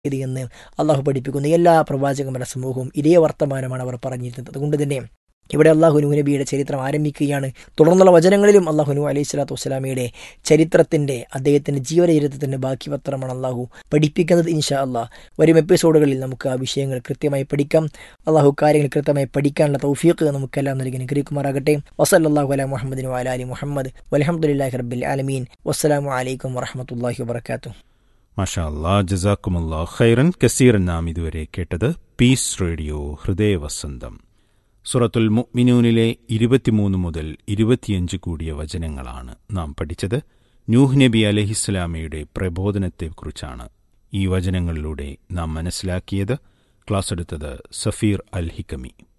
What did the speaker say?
ഇത് എന്ന് അള്ളാഹു പഠിപ്പിക്കുന്നു എല്ലാ പ്രവാചകന്മാരുടെ സമൂഹവും ഇതേ വർത്തമാനമാണ് അവർ പറഞ്ഞിരുന്നത് അതുകൊണ്ട് തന്നെ ഇവിടെ അള്ളാഹു നൂ നബിയുടെ ചരിത്രം ആരംഭിക്കുകയാണ് തുടർന്നുള്ള വചനങ്ങളിലും അള്ളാഹു നൂ അലൈഹി സ്വലാത്തു വസ്സലാമയുടെ ചരിത്രത്തിൻ്റെ അദ്ദേഹത്തിൻ്റെ ജീവചരിത്രത്തിൻ്റെ ബാക്കി പത്രമാണ് അള്ളാഹു പഠിപ്പിക്കുന്നത് ഇൻഷാ അള്ളാഹ് വരും എപ്പിസോഡുകളിൽ നമുക്ക് ആ വിഷയങ്ങൾ കൃത്യമായി പഠിക്കാം അള്ളാഹു കാര്യങ്ങൾ കൃത്യമായി പഠിക്കാനുള്ള തൗഫീഖ് നമുക്കെല്ലാം നൽകി അനുഗ്രഹിക്കുമാറാകട്ടെ വസല്ലാഹു അല മുഹമ്മദിന് അലാലി മുഹമ്മദ് വലഹമുല്ലാഹി റബ്ബിൽ ആലമീൻ വസ്സലാമു അലൈക്കും വറഹമത്തല്ലാഹി വബർക്കാത്തു മാഷാ അല്ലാ ജസാക്കുമല്ലാ ഖൈറൻ കസീറൻ നാം ഇതുവരെ കേട്ടത് പീസ് റേഡിയോ ഹൃദയവസന്തം സുറത്തുൽ മുഅ്മിനൂനിലെ ഇരുപത്തിമൂന്ന് മുതൽ ഇരുപത്തിയഞ്ച് കൂടിയ വചനങ്ങളാണ് നാം പഠിച്ചത് നൂഹ് നബി അലഹിസ്ലാമയുടെ പ്രബോധനത്തെക്കുറിച്ചാണ് ഈ വചനങ്ങളിലൂടെ നാം മനസ്സിലാക്കിയത് ക്ലാസ് എടുത്തത് സഫീർ അൽ ഹിക്കമി